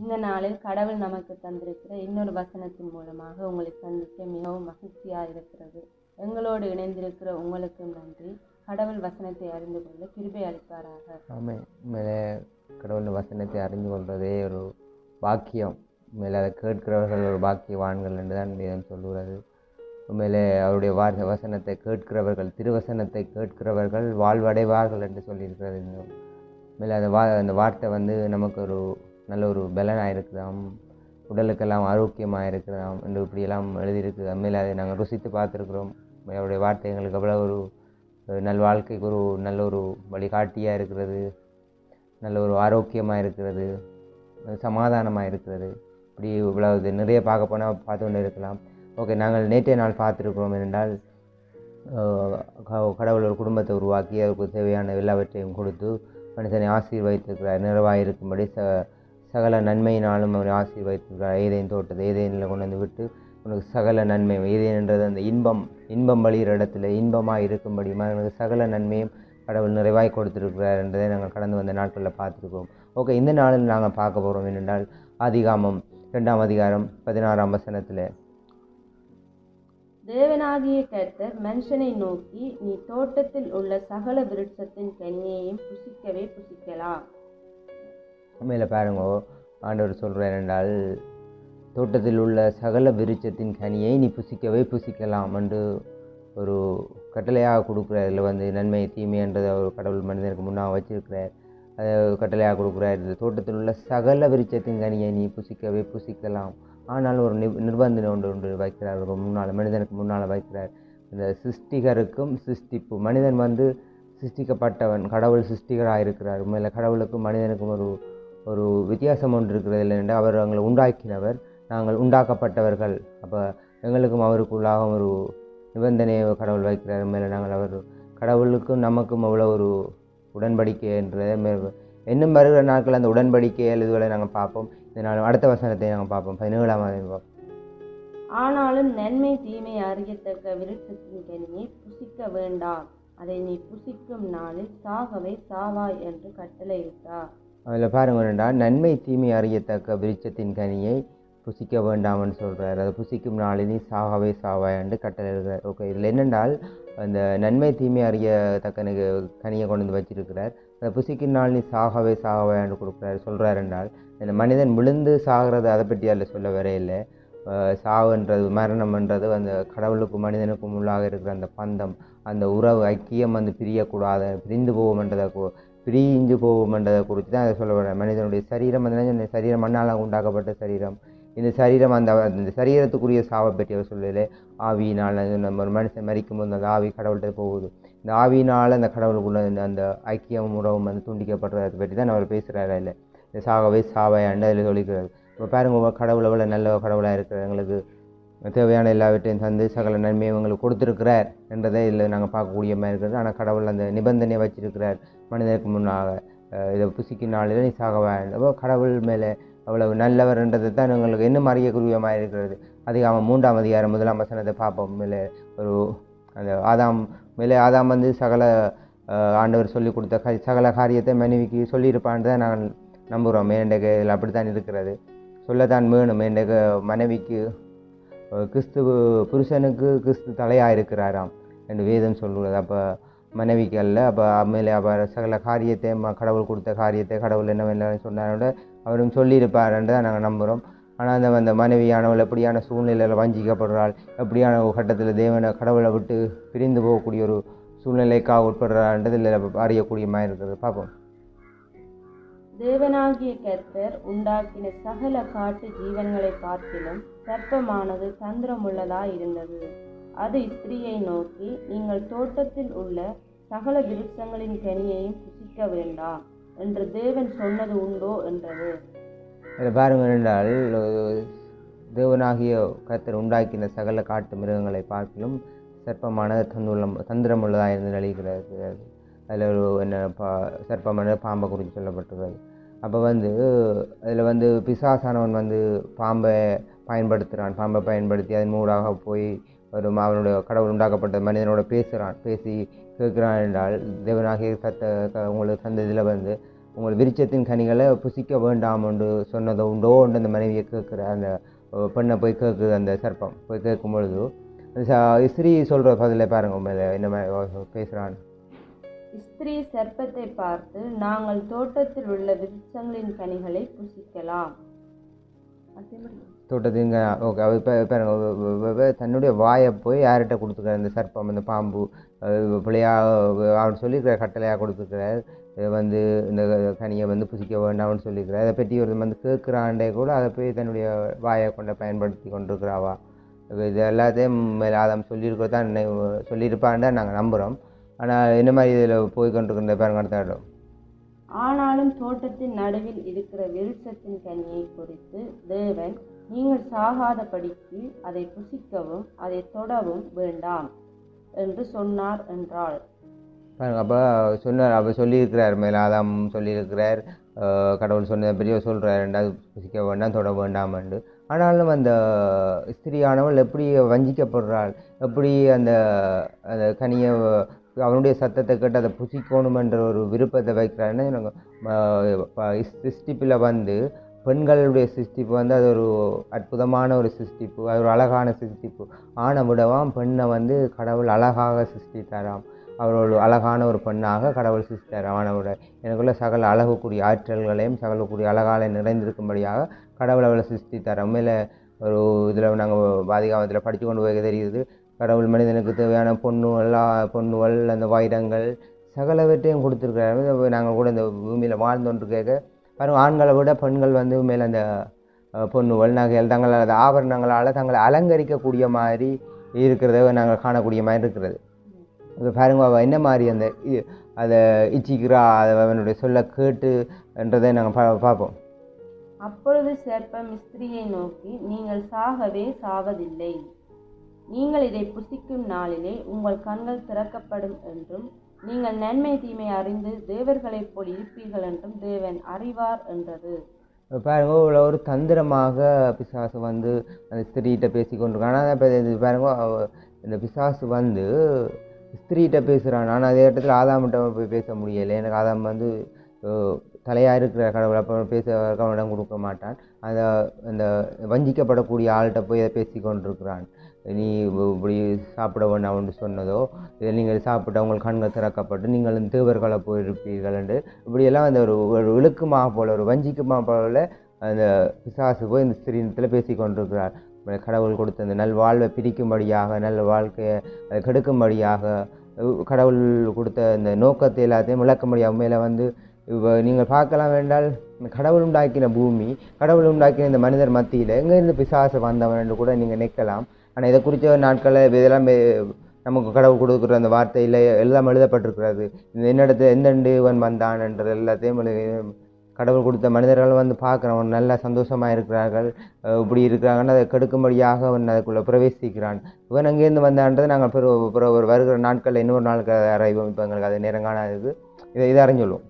இந்த நாளில் கடவுள் நமக்கு தந்திருக்கிற இன்னொரு வசனத்தின் மூலமாக உங்களை சந்திக்க மிகவும் மகிழ்ச்சியாக இருக்கிறது எங்களோடு இணைந்திருக்கிற உங்களுக்கும் நன்றி கடவுள் வசனத்தை அறிந்து கொள்ள கிருபை அளிப்பாராக ஆமாம் மேலே கடவுளின் வசனத்தை அறிந்து கொள்வதே ஒரு பாக்கியம் மேலே அதை கேட்கிறவர்கள் ஒரு பாக்கியவான்கள் என்று தான் வேதம் சொல்லுகிறது உண்மையிலே அவருடைய வார்த்தை வசனத்தை கேட்கிறவர்கள் திருவசனத்தை கேட்கிறவர்கள் வாழ்வடைவார்கள் என்று சொல்லியிருக்கிறது இன்னும் மேலே அந்த வா அந்த வார்த்தை வந்து நமக்கு ஒரு நல்ல ஒரு பலனாக இருக்குதாம் உடலுக்கெல்லாம் ஆரோக்கியமாக இருக்கிறதாம் என்று இப்படியெல்லாம் எழுதியிருக்கு மேலே அதை நாங்கள் ருசித்து பார்த்துருக்குறோம் அவருடைய வார்த்தை எங்களுக்கு அவ்வளோ ஒரு ஒரு நல் வாழ்க்கைக்கு ஒரு நல்ல ஒரு வழிகாட்டியாக இருக்கிறது நல்ல ஒரு ஆரோக்கியமாக இருக்கிறது சமாதானமாக இருக்கிறது இப்படி இவ்வளவு இது நிறைய பார்க்க போனால் பார்த்து கொண்டு இருக்கலாம் ஓகே நாங்கள் நேற்றைய நாள் பார்த்துருக்கிறோம் என்றால் அஹ், க- கடவுள் ஒரு குடும்பத்தை உருவாக்கி அவருக்கு தேவையான எல்லாவற்றையும் கொடுத்து மனுஷனை ஆசீர்வதித்திருக்கிறார் நிறைவாக இருக்கும்படி ச சகல நன்மையினாலும் அவர் ஆசீர்வதித்திருக்கிறார் ஏதேன் தோட்டத்தை ஏதேனில் கொண்டு வந்து விட்டு உனக்கு சகல நன்மை ஏதேன்ன்றது அந்த இன்பம் இன்பம் வழிகிற இடத்துல இன்பமாக இருக்கும்படி மகனுக்கு சகல நன்மையும் கடவுள் நிறைவாய் கொடுத்திருக்கிறார் என்றதை நாங்கள் கடந்து வந்த நாட்களில் பார்த்துருக்கோம் ஓகே இந்த நாளில் நாங்கள் பார்க்க போகிறோம் என்னென்றால் ஆதிகாமம் ரெண்டாம் அதிகாரம் பதினாறாம் வசனத்தில் தேவனாகிய கர்த்தர் மனுஷனை நோக்கி நீ தோட்டத்தில் உள்ள சகல விருட்சத்தின் கனியையும் புசிக்கவே புசிக்கலாம் மேலே பாருங்க ஆண்டவர் சொல்கிறார் என்றால் தோட்டத்தில் உள்ள சகல விருட்சத்தின் கனியை நீ புசிக்கவே புசிக்கலாம் என்று ஒரு கட்டளையாக கொடுக்குறார் இதில் வந்து நன்மை தீமைன்றதை ஒரு கடவுள் மனிதனுக்கு முன்னாக வச்சிருக்கிறார் அதை கட்டளையாக கொடுக்குறார் இந்த தோட்டத்தில் உள்ள சகல விருட்சத்தின் கனியை நீ புசிக்கவே புசிக்கலாம் ஆனால் ஒரு நிப் நிர்பந்தனை ஒன்று ஒன்று வைக்கிறார் ஒரு முன்னால் மனிதனுக்கு முன்னால் வைக்கிறார் இந்த சிருஷ்டிகருக்கும் சிருஷ்டிப்பு மனிதன் வந்து சிருஷ்டிக்கப்பட்டவன் கடவுள் சிருஷ்டிகராக இருக்கிறார் உண்மையில் கடவுளுக்கும் மனிதனுக்கும் ஒரு ஒரு வித்தியாசம் ஒன்று இருக்கிறது இல்லைன்னா அவர் எங்களை உண்டாக்கினவர் நாங்கள் உண்டாக்கப்பட்டவர்கள் அப்போ எங்களுக்கும் அவருக்குள்ளாக ஒரு நிபந்தனையை கடவுள் வைக்கிறார் மேலே நாங்கள் அவர் கடவுளுக்கும் நமக்கும் அவ்வளோ ஒரு உடன்படிக்கை என்ற மே- இன்னும் வருகிற நாட்கள் அந்த உடன்படிக்கை எழுதுகளை நாங்கள் பார்ப்போம் இதனால் அடுத்த வசனத்தை நாங்கள் பார்ப்போம் பதினேழாம் அதிகாரம் பார்ப்போம் ஆனாலும் நன்மை தீமை அறியத்தக்க விருட்சத்தின் கனியை புசிக்க வேண்டாம் அதை நீ புசிக்கும் நாளில் சாகவே சாவாய் என்று கட்டளையிட்டார் அதில் பாருங்க என்னடா நன்மை தீமை அறியத்தக்க விருட்சத்தின் கனியை புசிக்க வேண்டாம்னு சொல்கிறார் அதை புசிக்கும் நாளில் நீ சாகவே சாவாய் என்று கட்டளை இருக்கிறார் ஓகே இதில் என்னென்றால் அந்த நன்மை தீமை அறியத்தக்க நி- கனியை கொண்டு வந்து வச்சிருக்கிறார் அதை புசிக்கும் நாள் நீ சாகவே சாகவே என்று கொடுக்குறாரு சொல்கிறார் என்றால் இந்த மனிதன் விழுந்து சாகிறது அதை பற்றி அதில் சொல்ல வரையில்லை அஹ் சாவுன்றது மரணம்ன்றது அந்த கடவுளுக்கும் மனிதனுக்கும் உள்ளாக இருக்கிற அந்த பந்தம் அந்த உறவு ஐக்கியம் வந்து பிரியக்கூடாது பிரிந்து போகும்ன்றதை கு- பிரிஞ்சு போகும்ன்றதை குறித்து தான் அதை சொல்ல வரேன் மனிதனுடைய சரீரம் வந்து என்ன சொன்னேன், சரீரம் மண்ணால் உண்டாக்கப்பட்ட சரீரம் இந்த சரீரம் அந்த அந்த சரீரத்துக்குரிய சாவை பற்றி அவர் சொல்லலை ஆவியினால் அது நம்ம ஒரு மனுஷன் மரிக்கும் போது அந்த ஆவி கடவுள்கிட்ட போகுது இந்த ஆவியினால் அந்த கடவுளுக்குள்ள அந்த- அந்த ஐக்கியமும் உறவும் வந்து துண்டிக்கப்படுறதை பற்றி தான் அவர் பேசுகிறாரு இல்லை இந்த சாகவே சாவையாண்டு அதில் சொல்லிக்கிறார் இப்போ பாருங்க உங்க கடவுள் எவ்வளோ நல்ல கடவுளாக இருக்கிற எங்களுக்கு தேவையான எல்லாவற்றையும் தந்து சகல நன்மையும் எங்களுக்கு கொடுத்துருக்கிறார் என்றதை இதில் நாங்கள் பார்க்கக்கூடிய மாதிரி இருக்கிறது ஆனால் கடவுள் அந்த நிபந்தனையை வச்சிருக்கிறார் மனிதனுக்கு முன்னாக அஹ் இதை புசிக்கும் நாளில் நீ சாக வேண்டாம் அப்போ கடவுள் மேலே அவ்வளவு நல்லவர்ன்றதை தான் எங்களுக்கு இன்னும் அறியக்கூடியமாக இருக்கிறது அதிகாரம் மூன்றாம் அதிகாரம் முதலாம் வசனத்தை பார்ப்போம் மேலே ஒரு அந்த ஆதாம் மேலே ஆதாம் வந்து சகல அஹ், ஆண்டவர் சொல்லி கொடுத்த கா- சகல காரியத்தை மனைவிக்கு சொல்லியிருப்பான்னு தான் நாங்கள் நம்புகிறோம் மேண்டக இதில் அப்படித்தான் இருக்கிறது சொல்லத்தான் வேணும் மேண்டக மனைவிக்கு அஹ், கிறிஸ்துவ புருஷனுக்கு கிறிஸ்து தலையாக இருக்கிறாராம் என்று வேதம் சொல்லுகிறது அப்போ மனைவிக்கு அல்ல அப்போ மேலே அப்போ சகல காரியத்தை ம- கடவுள் கொடுத்த காரியத்தை கடவுள் என்னவெல்லாம் சொன்னாரோட அவரும் சொல்லியிருப்பாருன்னு தான் நாங்கள் நம்புகிறோம் ஆனால் அந்த அந்த மனைவியானவள் எப்படியான சூழ்நிலையில் வஞ்சிக்கப்படுறாள் எப்படியான ஒரு கட்டத்தில் தேவனை கடவுளை விட்டு பிரிந்து போகக்கூடிய ஒரு சூழ்நிலைக்காக உட்படுறான்றதில் அறியக்கூடிய மாதிரி இருக்கிறது பார்ப்போம் தேவனாகிய கர்த்தர் உண்டாக்கின சகல காட்டு ஜீவன்களை பார்க்கிலும் சர்ப்பமானது தந்திரமுள்ளதாய் இருந்தது அது ஸ்திரீயை நோக்கி நீங்கள் தோட்டத்தில் உள்ள சகல விருட்சங்களின் கனியையும் புசிக்க வேண்டாம் என்று தேவன் சொன்னது உண்டோ என்றது இதில் பாருங்கள் என்றால் ஒரு தேவனாகிய கர்த்தர் உண்டாக்கின சகல காட்டு மிருகங்களை பார்க்கிலும் சர்ப்பமானது தந்துள்ள தந்திரமுள்ளதாக இருந்து நிலைக்கிறது அதில் ஒரு என்ன பா சர்ப்பமான பாம்பை குறித்து சொல்லப்பட்டுள்ளது அப்போ வந்து அதில் வந்து பிசாசானவன் வந்து பாம்பை பயன்படுத்துகிறான் பாம்பை பயன்படுத்தி அதன் மூடாக போய் ஒரு அவனுடைய கடவுள் உண்டாக்கப்பட்ட மனிதனோட பேசுகிறான் பேசி கேட்குறான் என்றால் தேவனாகிய கத்த க- உங்களுக்கு தந்த இதில் வந்து உங்கள் விருட்சத்தின் கனிகளை புசிக்க வேண்டாம் என்று சொன்னதோ உண்டோ என்று அந்த மனைவியை கேட்குற அந்த அஹ், பெண்ணை போய் கேட்குது அந்த சர்ப்பம் போய் கேட்கும் பொழுது அந்த ச- ஸ்ரீ சொல்கிற பதிலை பாருங்க மேலே என்ன மாதிரி பேசுகிறான்னு ஸ்திரீ சர்ப்பத்தை பார்த்து நாங்கள் தோட்டத்தில் உள்ள விருட்சங்களின் கனிகளை புசிக்கலாம் தோட்டத்தின் ஓகே அவ இப்போ பாருங்க அவ- அவ- அவ- அவ தன்னுடைய வாயை போய் யார்கிட்ட கொடுத்துக்கிறார் இந்த சர்ப்பம் இந்த பாம்பு அது பிள்ளையா அவர் சொல்லியிருக்கிற கட்டளையாக கொடுத்துருக்கிறார் இதை வந்து இந்த கனியை வந்து புசிக்க வேண்டாம்னு சொல்லியிருக்கிறார் அதை பற்றி ஒரு வந்து கேட்குறாண்டே கூட அதை போய் தன்னுடைய வாயை கொண்டு பயன்படுத்தி கொண்டிருக்கிறாவா இப்ப இது எல்லாத்தையும் மேலே ஆதாம் சொல்லியிருக்கிறதா தான் நினைவு- சொல்லியிருப்பான்னு நாங்கள் நம்புகிறோம் ஆனால் என்ன மாதிரி இதில் போய் கொண்டிருக்கிற பாருங்க அடுத்த இடம் ஆனாலும் தோட்டத்தின் நடுவில் இருக்கிற விருட்சத்தின் கனியை குறித்து தேவன் நீங்கள் சாகாதபடிக்கு அதை புசிக்கவும் அதை தொடவும் வேண்டாம் என்று சொன்னார் என்றாள் பாருங்க அப்போ சொன்னார் அப்போ சொல்லியிருக்கிறார் மேலே ஆதாம் சொல்லியிருக்கிறார் அஹ் கடவுள் சொன்ன பெரிய சொல்கிறார் ரெண்டாவது புசிக்க வேண்டாம் தொட வேண்டாம்னு ஆனாலும் அந்த ஸ்திரியானவள் எப்படி வஞ்சிக்கப்படுறாள் எப்படி அந்த அந்த கனியை அவனுடைய சத்தத்தை கேட்டு அதை புசிக்கணுமென்ற ஒரு விருப்பத்தை வைக்கிறாருன்னு எனக்கு சிஸ்டிப்பில் வந்து பெண்களுடைய சிஸ்டிப்பு வந்து அது ஒரு அற்புதமான ஒரு சிஸ்டிப்பு அது ஒரு அழகான சிஸ்டிப்பு ஆணை விடவாம் பெண்ணை வந்து கடவுள் அழகாக சிருஷ்டித்தாராம் அவர் ஒரு அழகான ஒரு பெண்ணாக கடவுள் சிருஷ்டித்தார் அவனை விட எனக்குள்ள சகல அழகுக்குரிய ஆற்றல்களையும் சகலக்கூடிய அழகாலை நிறைந்திருக்கும்படியாக கடவுள் அவளை சிருஷ்டித்தார் உண்மையில் ஒரு இதில் நாங்கள் பாதிகாமத்தில் படித்து கொண்டு போய் தெரியுது கடவுள் மனிதனுக்கு தேவையான பொண்ணுகள் ஆ- பொண்ணுகள் அந்த வைரங்கள் சகலவற்றையும் கொடுத்துருக்கிறாரு நாங்கள் கூட இந்த பூமியில் வாழ்ந்தோன்று கேட்க பாருங்க ஆண்களை விட பெண்கள் வந்து மேலே அந்த அஹ், பொண்ணுகள் நகைகள் தங்கள் அந்த ஆபரணங்களால் தங்களை அலங்கரிக்கக்கூடிய மாதிரி இருக்கிறத நாங்கள் காணக்கூடிய மாதிரி இருக்கிறது இப்போ பாருங்க அவள் என்ன மாதிரி அந்த இ- அதை இச்சிக்கிறா அதை அவனுடைய சொல்ல கேட்டு என்றதை நாங்கள் பா பார்ப்போம் அப்பொழுது சர்ப்பம் ஸ்திரியை நோக்கி நீங்கள் சாகவே சாவதில்லை நீங்கள் இதை புசிக்கும் நாளிலே உங்கள் கண்கள் திறக்கப்படும் என்றும் நீங்கள் நன்மை தீமை அறிந்து தேவர்களைப் போல் இருப்பீர்கள் என்றும் தேவன் அறிவார் என்றது இப்ப பாருங்க இவ்வளோ ஒரு தந்திரமாக பிசாசு வந்து அந்த ஸ்திரீகிட்ட பேசி கொண்டிருக்கான் ஆனால் இப்போ இது பாருங்க அவ- இந்த பிசாசு வந்து ஸ்திரீகிட்ட பேசுகிறான் ஆனால் அதே இடத்துல ஆதாமிட்ட போய் பேச முடியலை எனக்கு ஆதாம் வந்து தலையாக இருக்கிற கடவுளை அப்போ பேச அவன் இடம் கொடுக்க மாட்டான் அந்த அந்த வஞ்சிக்கப்படக்கூடிய ஆள்கிட்ட போய் அதை பேசி கொண்டிருக்கிறான் நீ இவ்- இப்படி சாப்பிட வேண்டாம்னு சொன்னதோ இதை நீங்கள் சாப்பிட்டு உங்கள் கண்கள் திறக்கப்பட்டு நீங்கள் தேவர்களை போயிருப்பீர்கள் என்று இப்படியெல்லாம் அந்த ஒரு ஒரு இழுக்குமா போல ஒரு வஞ்சிக்குமா போல அந்த பிசாசு போய் இந்த ஸ்திரீனத்தில் பேசி கொண்டிருக்கிறார் உங்களை கடவுள் கொடுத்த அந்த நல் வாழ்வை பிரிக்கும்படியாக நல்ல வாழ்க்கையை அதை கெடுக்கும்படியாக உ- கடவுள் கொடுத்த இந்த நோக்கத்தை எல்லாத்தையும் விளக்கும்படியாக உண்மையில வந்து இப்போ நீங்கள் பார்க்கலாம் வேண்டால் இந்த கடவுள் உண்டாக்கின பூமி கடவுள் உண்டாக்கின இந்த மனிதர் மத்தியில் எங்கேருந்து பிசாசு வந்தவன் என்று கூட நீங்கள் நிற்கலாம் ஆனால் இதை குறித்த நாட்களில் இதெல்லாம் வே- நமக்கு கடவுள் கொடுக்குற அந்த வார்த்தையில் எல்லாம் எழுதப்பட்டிருக்கிறது இந்த என்னிடத்து எந்தெண்டு இவன் வந்தான் என்ற எல்லாத்தையும் எழுதி- கடவுள் கொடுத்த மனிதர்கள் வந்து பார்க்குறவன் நல்லா சந்தோஷமாக இருக்கிறார்கள் அஹ் இப்படி இருக்கிறாங்கன்னு அதை கெடுக்கும்படியாக அவன் அதுக்குள்ளே பிரவேசிக்கிறான் இவன் அங்கேருந்து வந்தான்றது நாங்கள் பிற பிற ஒரு வருகிற நாட்களில் இன்னொரு நாளுக்கு அதை அறைவோம் இப்போ எங்களுக்கு அது நேரம் காணாது இதை இதை அறிஞ்சொல்லுவோம்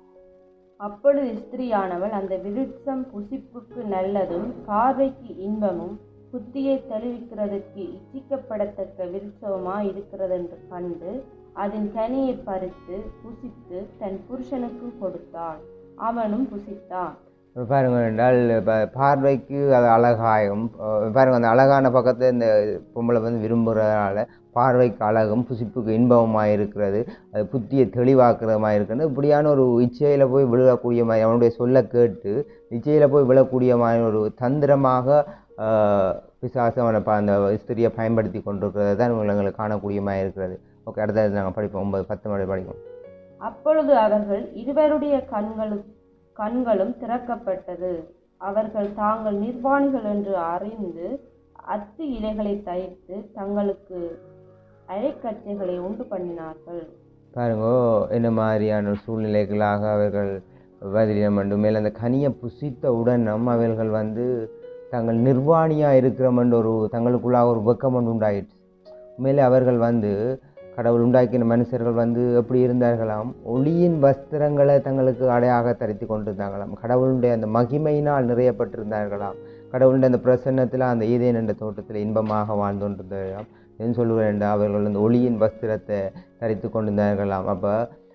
அப்பொழுது ஸ்திரியானவள் அந்த விருட்சம் புசிப்புக்கு நல்லதும் பார்வைக்கு இன்பமும் புத்தியை தெளிவிக்கிறதற்கு இச்சிக்கப்படத்தக்க விருட்சமாய் இருக்கிறதென்று கண்டு அதன் கனியை பறித்து புசித்து தன் புருஷனுக்கு கொடுத்தாள் அவனும் புசித்தான் இப்ப பாருங்க என்றால் இப்போ பார்வைக்கு அது அழகாயும் அஹ் பாருங்க அந்த அழகான பக்கத்தை இந்த பொம்பளை வந்து விரும்புகிறதால பார்வைக்கு அழகும் புசிப்புக்கு இன்பமுமாக இருக்கிறது அது புத்தியை தெளிவாக்குறதுமாக இருக்கிறது இப்படியான ஒரு இச்சையில் போய் விழுகக்கூடிய மாதிரி அவனுடைய சொல்ல கேட்டு இச்சையில் போய் விழக்கூடிய மாதிரி ஒரு தந்திரமாக ஆஹ், பிசாசு அவனை ப- அந்த ஸ்திரியை பயன்படுத்தி கொண்டிருக்கிறது தான் எங்களுக்கு காணக்கூடிய மாதிரி இருக்கிறது ஓகே அடுத்தது நாங்கள் படிப்போம் ஒன்பது பத்து மணி படிப்போம் அப்பொழுது அவர்கள் இருவருடைய கண்களு கண்களும் திறக்கப்பட்டது அவர்கள் தாங்கள் நிர்வாணிகள் என்று அறிந்து அத்து இலைகளை தைத்து தங்களுக்கு அழைக்கச்சைகளை உண்டு பண்ணினார்கள் பாருங்க என்ன மாதிரியான ஒரு சூழ்நிலைகளாக அவர்கள் பதிலினம் வேண்டும் மேலே அந்த கனியை புசித்த உடனும் அவர்கள் வந்து தங்கள் நிர்வாணியாக இருக்கிறோமென்ற ஒரு தங்களுக்குள்ளாக ஒரு வெக்கம் ஒன்று உண்டாயிடுச்சு உண்மையிலே அவர்கள் வந்து கடவுள் உண்டாக்கின மனுஷர்கள் வந்து எப்படி இருந்தார்களாம் ஒளியின் வஸ்திரங்களை தங்களுக்கு அடையாக தரித்து கொண்டிருந்தாங்களாம் கடவுளுடைய அந்த மகிமையினால் நிறையப்பட்டிருந்தார்களாம் கடவுளுடைய அந்த பிரசன்னத்தில் அந்த ஈதேன் என்ற தோட்டத்தில் இன்பமாக வாழ்ந்து கொண்டிருந்தார்களாம் என்ன சொல்லுவேன் அவர்கள் அந்த ஒளியின் வஸ்திரத்தை தரித்து கொண்டிருந்தார்களாம் அப்போ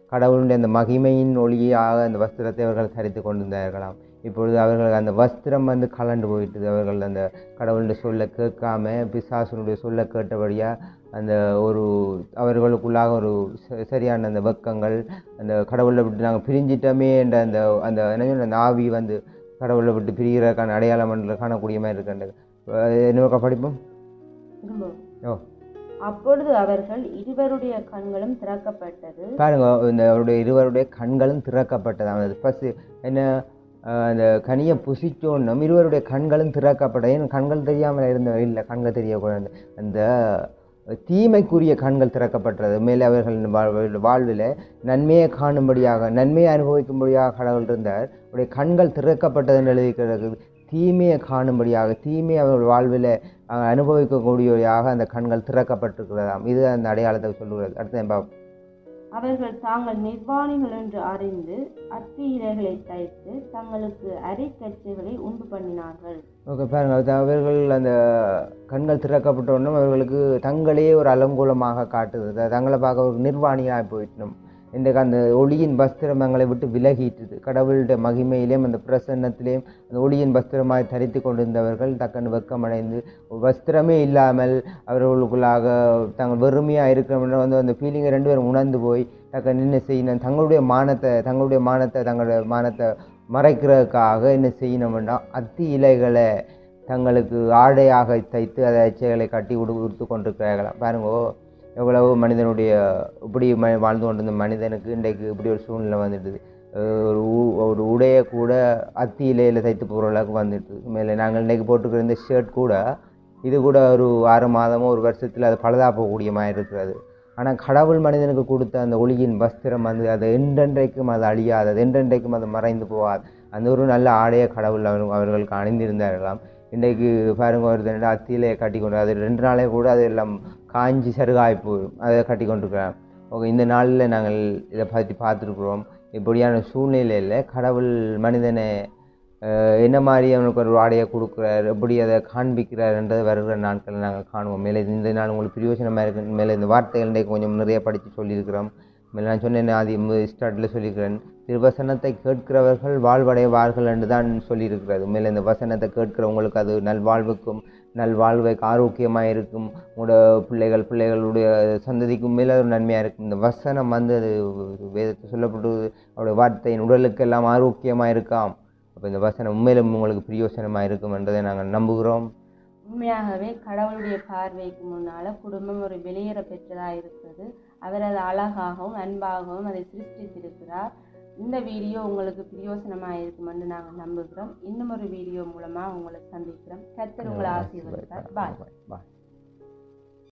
கடவுளுடைய அந்த மகிமையின் ஒளியாக அந்த வஸ்திரத்தை அவர்கள் தரித்து கொண்டிருந்தார்களாம் இப்பொழுது அவர்கள் அந்த வஸ்திரம் வந்து கலண்டு போயிட்டது அவர்கள் அந்த கடவுளுடைய சொல்ல கேட்காம பிசாசனுடைய சொல்ல கேட்டபடியாக அந்த ஒரு அவர்களுக்குள்ளாக ஒரு ச- சரியான அந்த வெக்கங்கள் அந்த கடவுளை விட்டு நாங்கள் பிரிஞ்சிட்டோமே என்ற அந்த அந்த என்ன சொல்றது, அந்த ஆவி வந்து கடவுளை விட்டு பிரிகிறதுக்கான அடையாளம் என்று காணக்கூடிய மாதிரி இருக்கின்றது என்ன படிப்போம் திரும்பவும் ஓ அப்பொழுது அவர்கள் இருவருடைய கண்களும் திறக்கப்பட்டது பாருங்க இந்த அவருடைய இருவருடைய கண்களும் திறக்கப்பட்டது அது ஃபர்ஸ்ட் என்ன அஹ், அந்த கனியை புசிச்சோன்னும் இருவருடைய கண்களும் திறக்கப்பட்டது ஏன் கண்கள் தெரியாமல் இருந்த இல்லை கண்கள் தெரியக்கூடாது அந்த தீமைக்குரிய கண்கள் திறக்கப்பட்டது மேலே அவர்கள் வாழ்வில் வாழ்வில் நன்மையை காணும்படியாக நன்மையை அனுபவிக்கும்படியாக கடவுள் இருந்தார் அவருடைய கண்கள் திறக்கப்பட்டதுன்னு எழுதிக்கிறது தீமையை காணும்படியாக தீமையை அவர்கள் வாழ்வில் அஹ், அனுபவிக்கக்கூடியவையாக அந்த கண்கள் திறக்கப்பட்டிருக்கிறதாம் இது அந்த அடையாளத்தை சொல்லுகிறது அடுத்து நம்ம அவர்கள் தாங்கள் நிர்வாணிகள் என்று அறிந்து அத்தி இலைகளை தைத்து தங்களுக்கு அரிக்கச்சைகளை உண்டு பண்ணினார்கள் ஓகே பாருங்க அது அவர்கள் அந்த கண்கள் திறக்கப்பட்ட உடனே அவர்களுக்கு தங்களே ஒரு அலங்கோலமாக காட்டுது அதாவது தங்களை பார்க்க ஒரு நிர்வாணியாக போயிட்டணும் இன்றைக்கு அந்த ஒளியின் வஸ்திரம் எங்களை விட்டு விலகிட்டுது கடவுளுடைய மகிமையிலேயும் அந்த பிரசன்னத்திலேயும் அந்த ஒளியின் வஸ்திரமாய் தரித்து கொண்டிருந்தவர்கள் டக்குன்னு வெக்கமடைந்து வஸ்திரமே இல்லாமல் அவர்களுக்குள்ளாக தாங்கள் வெறுமையாக இருக்கிறவங்க வந்து அந்த ஃபீலிங்கை ரெண்டு பேரும் உணர்ந்து போய் டக்குன்னு என்ன செய்யணும் தங்களுடைய மானத்தை தங்களுடைய மானத்தை தங்களுடைய மானத்தை மறைக்கிறதுக்காக என்ன செய்யணும்னா அத்தி இலைகளை தங்களுக்கு ஆடையாக தைத்து அதை அச்சைகளை கட்டி உடு உடுத்து கொண்டிருக்கிறார்களாம் பாருங்கோ எவ்வளவு மனிதனுடைய இப்படி ம வாழ்ந்து கொண்டிருந்த மனிதனுக்கு இன்றைக்கு இப்படி ஒரு சூழ்நிலை வந்துடுது அஹ் ஒரு ஊ- ஒரு உடைய கூட அத்தி இலையில் தைத்து போகிற அளவுக்கு வந்துட்டு மேலே நாங்கள் இன்றைக்கு போட்டுக்கிற இந்த ஷர்ட் கூட இது கூட ஒரு ஆறு மாதமோ ஒரு வருஷத்தில் அது பழுதாக போகக்கூடிய மாதிரி இருக்கிறது ஆனால் கடவுள் மனிதனுக்கு கொடுத்த அந்த ஒளியின் வஸ்திரம் வந்து அது என்றென்றைக்கும் அது அழியாது அது என்றென்றைக்கும் அது மறைந்து போகாது அந்த ஒரு நல்ல ஆடைய கடவுள் அவர் அவர்களுக்கு அணிந்திருந்தார்களாம் இன்றைக்கு பாருங்க ஒரு ரெண்டு அத்தியிலே கட்டி கொண்டு அது ரெண்டு நாளே கூட அது எல்லாம் காஞ்சி சருகாய் போயிடும் அதை கட்டி கொண்டிருக்கிறோம் ஓகே இந்த நாளில் நாங்கள் இதை பற்றி பார்த்துருக்குறோம் இப்படியான சூழ்நிலையில் கடவுள் மனிதனை அஹ், என்ன மாதிரி அவனுக்கு ஒரு ஆடையை கொடுக்குறார் எப்படி அதை காண்பிக்கிறார்ன்றதை வருகிற நாட்களில் நாங்கள் காணுவோம் மேலே இந்த நாள் உங்களுக்கு பிரயோஜனமாக இருக்கு மேலே இந்த வார்த்தைகள் இன்றைக்கு கொஞ்சம் நிறைய படித்து சொல்லியிருக்கிறோம் மேலே நான் சொன்னேன் ஆதி ஸ்டார்ட்டில் சொல்லியிருக்கிறேன் திருவசனத்தை கேட்கிறவர்கள் வாழ்வடைவார்கள் என்று தான் சொல்லியிருக்கிறது மேலே இந்த வசனத்தை கேட்கிறவங்களுக்கு அது நல்வாழ்வுக்கும் நல்வாழ்வை ஆரோக்கியமாக இருக்கும் உங்களோட பிள்ளைகள் பிள்ளைகளுடைய சந்ததிக்கும் மேலே ஒரு நன்மையாக இருக்கும் இந்த வசனம் வந்து அது வேதத்தை சொல்லப்பட்டு அவருடைய வார்த்தையின் உடலுக்கெல்லாம் ஆரோக்கியமாக இருக்காம் அப்போ இந்த வசனம் உண்மையிலும் உங்களுக்கு பிரயோசனமாக இருக்கும் என்றதை நாங்கள் நம்புகிறோம் உண்மையாகவே கடவுளுடைய பார்வைக்கு முன்னால குடும்பம் ஒரு வெளியேற பெற்றதாக இருக்கிறது அவர் அதை அழகாகவும் அன்பாகவும் அதை சிருஷ்டித்திருக்கிறார் இந்த வீடியோ உங்களுக்கு பிரயோசனமாக இருக்கும் என்று நாங்கள் நம்புகிறோம் இன்னும் ஒரு வீடியோ மூலமாக உங்களை சந்திக்கிறோம் கர்த்தர் உங்களை ஆசீர்வதிப்பார் பாய் பாய்